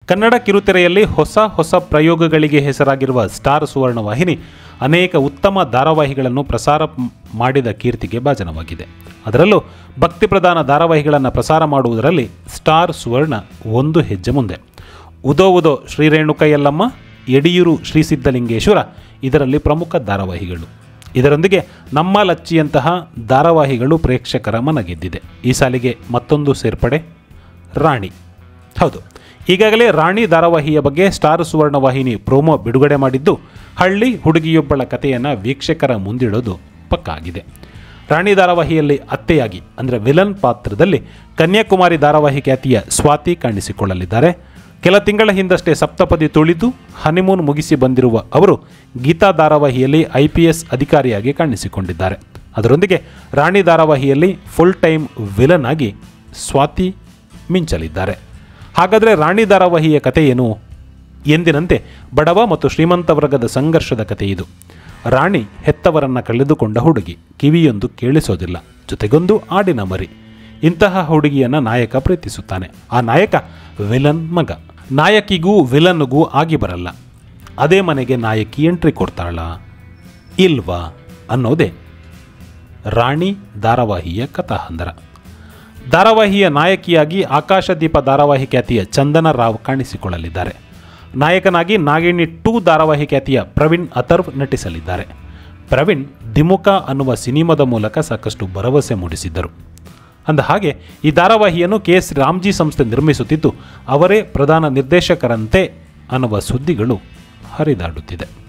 ಕನ್ನಡ ಕಿರುತೆರೆಯಲ್ಲಿ ಹೊಸ ಹೊಸ ಪ್ರಯೋಗಗಳಿಗೆ ಹೆಸರಾಗಿರುವ ಸ್ಟಾರ್ ಸುವರ್ಣ ವಾಹಿನಿ ಅನೇಕ ಉತ್ತಮ ಧಾರಾವಾಹಿಗಳನ್ನು ಪ್ರಸಾರ ಮ್- ಮಾಡಿದ ಕೀರ್ತಿಗೆ ಭಾಜನವಾಗಿದೆ ಅದರಲ್ಲೂ ಭಕ್ತಿ ಪ್ರಧಾನ ಧಾರಾವಾಹಿಗಳನ್ನು ಪ್ರಸಾರ ಮಾಡುವುದರಲ್ಲಿ ಸ್ಟಾರ್ ಸುವರ್ಣ ಒಂದು ಹೆಜ್ಜೆ ಮುಂದೆ ಉದೋ ಉದೋ ಶ್ರೀರೇಣುಕ ಯಲ್ಲಮ್ಮ ಯಡಿಯೂರು ಶ್ರೀ ಸಿದ್ಧಲಿಂಗೇಶ್ವರ ಇದರಲ್ಲಿ ಪ್ರಮುಖ ಧಾರಾವಾಹಿಗಳು ಇದರೊಂದಿಗೆ ನಮ್ಮ ಲಚ್ಚಿಯಂತಹ ಧಾರಾವಾಹಿಗಳು ಪ್ರೇಕ್ಷಕರ ಮನಗೆದ್ದಿದೆ ಈ ಸಾಲಿಗೆ ಮತ್ತೊಂದು ಸೇರ್ಪಡೆ ರಾಣಿ ಹೌದು ಈಗಾಗಲೇ ರಾಣಿ ಧಾರಾವಾಹಿಯ ಬಗ್ಗೆ ಸ್ಟಾರ್ ಸುವರ್ಣ ವಾಹಿನಿ ಪ್ರೋಮೋ ಬಿಡುಗಡೆ ಮಾಡಿದ್ದು ಹಳ್ಳಿ ಹುಡುಗಿಯೊಬ್ಬಳ ಕಥೆಯನ್ನು ವೀಕ್ಷಕರ ಮುಂದಿಡೋದು ಪಕ್ಕಾ ಆಗಿದೆ ರಾಣಿ ಧಾರಾವಾಹಿಯಲ್ಲಿ ಅತ್ತೆಯಾಗಿ ಅಂದರೆ ವಿಲನ್ ಪಾತ್ರದಲ್ಲಿ ಕನ್ಯಾಕುಮಾರಿ ಧಾರಾವಾಹಿ ಖ್ಯಾತಿಯ ಸ್ವಾತಿ ಕಾಣಿಸಿಕೊಳ್ಳಲಿದ್ದಾರೆ ಕೆಲ ತಿಂಗಳ ಹಿಂದಷ್ಟೇ ಸಪ್ತಪದಿ ತುಳಿದು ಹನಿಮೂನ್ ಮುಗಿಸಿ ಬಂದಿರುವ ಅವರು ಗೀತಾ ಧಾರಾವಾಹಿಯಲ್ಲಿ ಐ ಪಿ ಎಸ್ ಅಧಿಕಾರಿಯಾಗಿ ಕಾಣಿಸಿಕೊಂಡಿದ್ದಾರೆ ಅದರೊಂದಿಗೆ ರಾಣಿ ಧಾರಾವಾಹಿಯಲ್ಲಿ ಫುಲ್ ಟೈಮ್ ವಿಲನ್ ಆಗಿ ಸ್ವಾತಿ ಮಿಂಚಲಿದ್ದಾರೆ ಹಾಗಾದರೆ ರಾಣಿ ಧಾರಾವಾಹಿಯ ಕಥೆ ಏನು ಎಂದಿನಂತೆ ಬಡವ ಮತ್ತು ಶ್ರೀಮಂತ ವರ್ಗದ ಸಂಘರ್ಷದ ಕಥೆ ಇದು ರಾಣಿ ಹೆತ್ತವರನ್ನ ಕಳೆದುಕೊಂಡ ಹುಡುಗಿ ಕಿವಿಯೊಂದು ಕೇಳಿಸೋದಿಲ್ಲ ಜೊತೆಗೊಂದು ಆಡಿನ ಮರಿ ಇಂತಹ ಹುಡುಗಿಯನ್ನ ನಾಯಕ ಪ್ರೀತಿಸುತ್ತಾನೆ ಆ ನಾಯಕ ವಿಲನ್ ಮಗ ನಾಯಕಿಗೂ ವಿಲನ್ಗೂ ಆಗಿ ಬರಲ್ಲ ಅದೇ ಮನೆಗೆ ನಾಯಕಿ ಎಂಟ್ರಿ ಕೊಡ್ತಾಳ ಇಲ್ವಾ ಅನ್ನೋದೇ ರಾಣಿ ಧಾರಾವಾಹಿಯ ಕಥಾಹಂದರ ಧಾರಾವಾಹಿಯ ನಾಯಕಿಯಾಗಿ ಆಕಾಶದೀಪ ಧಾರಾವಾಹಿ ಖ್ಯಾತಿಯ ಚಂದನ ರಾವ್ ಕಾಣಿಸಿಕೊಳ್ಳಲಿದ್ದಾರೆ ನಾಯಕನಾಗಿ ನಾಗಿಣಿ ಟೂ ಧಾರಾವಾಹಿ ಖ್ಯಾತಿಯ ಪ್ರವೀಣ್ ಅಥರ್ವ್ ನಟಿಸಲಿದ್ದಾರೆ ಪ್ರವೀಣ್ ದಿಮುಖ ಅನ್ನುವ ಸಿನಿಮಾದ ಮೂಲಕ ಸಾಕಷ್ಟು ಭರವಸೆ ಮೂಡಿಸಿದ್ದರು ಅಂದ ಹಾಗೆ ಈ ಧಾರಾವಾಹಿಯನ್ನು ಕೆ ಎಸ್ ರಾಮ್ಜಿ ಸಂಸ್ಥೆ ನಿರ್ಮಿಸುತ್ತಿದ್ದು ಅವರೇ ಪ್ರಧಾನ ನಿರ್ದೇಶಕರಂತೆ ಅನ್ನುವ ಸುದ್ದಿಗಳು ಹರಿದಾಡುತ್ತಿದೆ